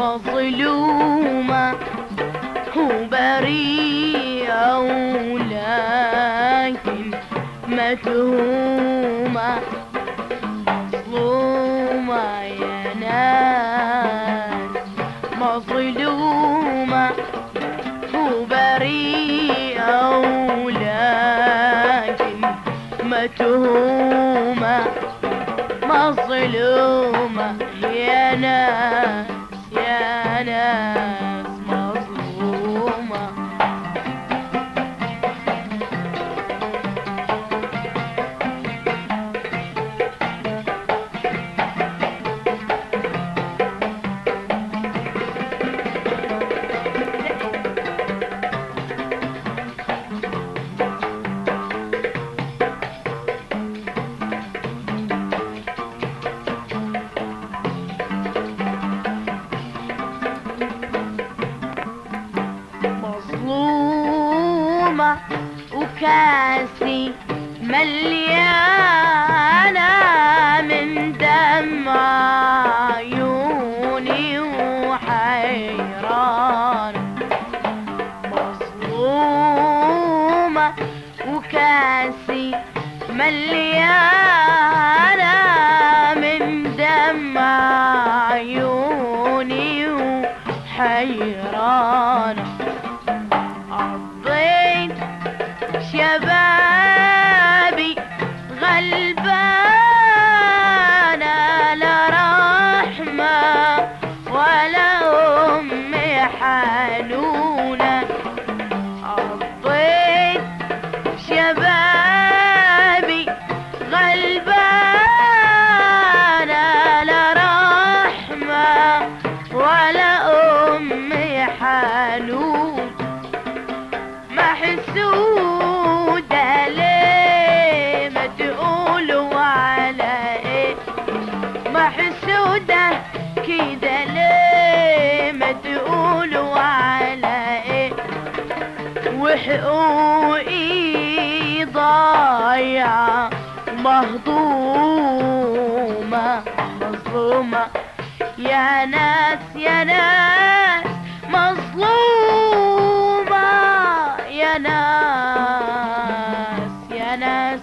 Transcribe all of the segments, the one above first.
مظلومة وبريئة ولكن متهومة مظلومة يا ناس مظلومة وبريئة ولكن متهومة مظلومة يا ناس يا ناس مظلومة مظلومة وكاسي مليانة من دمع عيوني وحيرانة مظلومة وكاسي مليانة من دمع عيوني وحيرانة قضيت شبابي غلبانة لا رحمة ولا أم حنونة قضيت شبابي غلبانة لا رحمة ولا أم حنون محسودة ليه ما تقولوا على ايه محسودة كده ليه ما تقولوا على ايه وحقوقي ضايعة مهضومة مظلومة يا ناس يا ناس مظلومة يا ناس يا ناس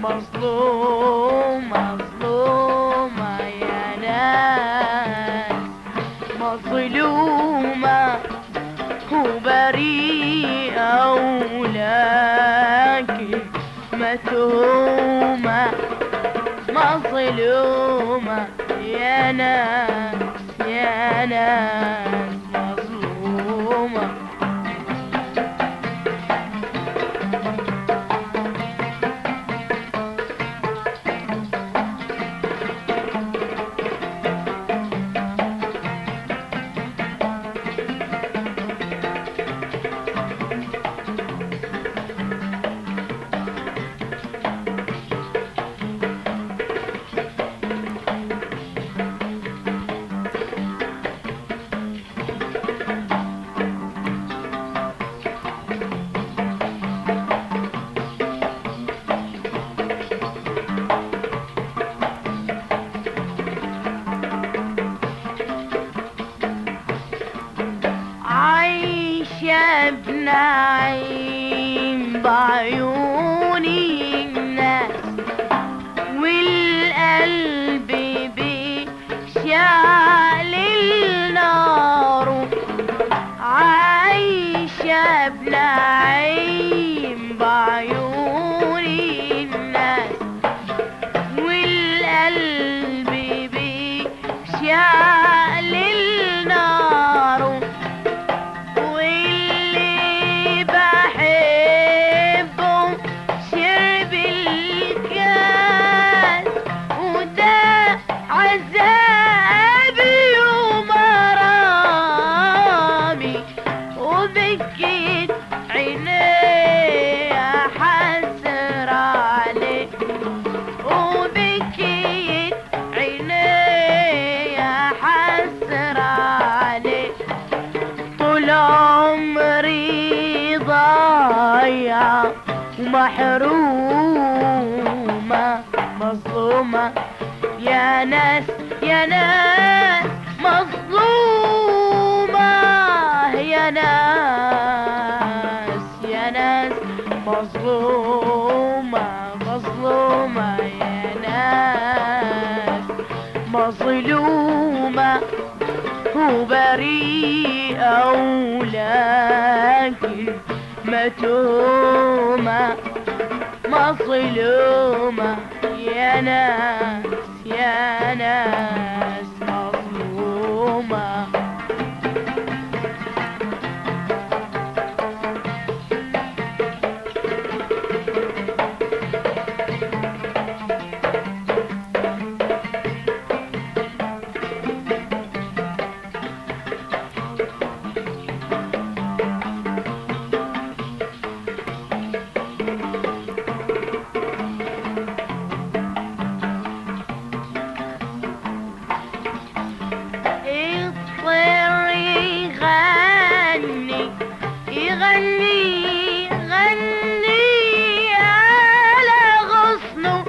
مظلوم مظلومة يا ناس مظلومة وبريئة ولكن متهومة مظلومة يا ناس يا ناس مظلومة عايشة بنعيم بعيوني الناس والقلب بيشعل النار عايشة بنعيم بعيوني الناس والقلب بيشعل النار واللي بحبه شرب الكاس وده عذابي ومرامي وبكيت عيني حسر عليه وبكيت عيني حسر عليه طول عمري ضايع ومحرومة مظلومة يا ناس يا ناس مظلومة يا ناس يا ناس مظلومة مظلومة يا ناس مظلومة وبريئة ولكن متهومة مظلومة يا ناس يا ناس مظلومة الطير يغني يغني يغني على غصنه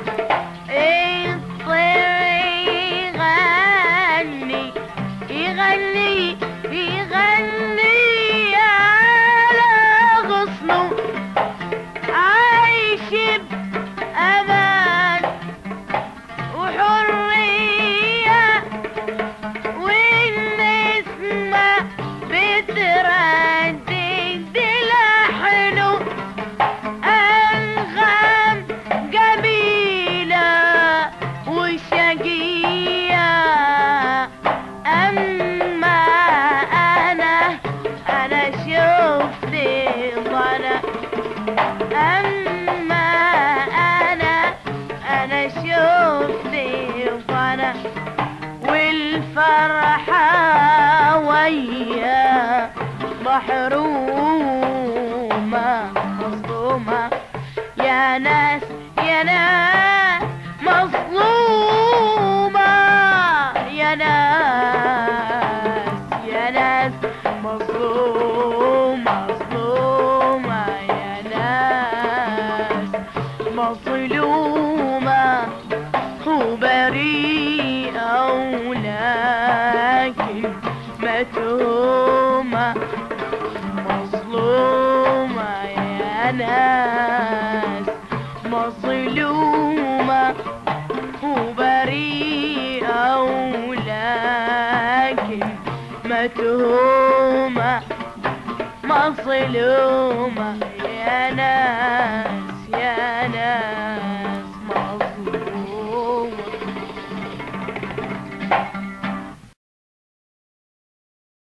الطير يغني يغني يغني على غصنه عايش بأمان وحرية والنسمة بتردد لحنه أنغام جميلة وشقية أما أنا أنا شفت ضنا أما أنا أنا شفت ضنا والفرحة ويا محرومة مظلومة يا ناس يا ناس مظلومة يا ناس يا ناس مظلومة مظلومة يا ناس مظلومة وبريئة ولكن متهومة مظلومة يا ناس مظلومة وبريئة ولكن متهومة مظلومة يا ناس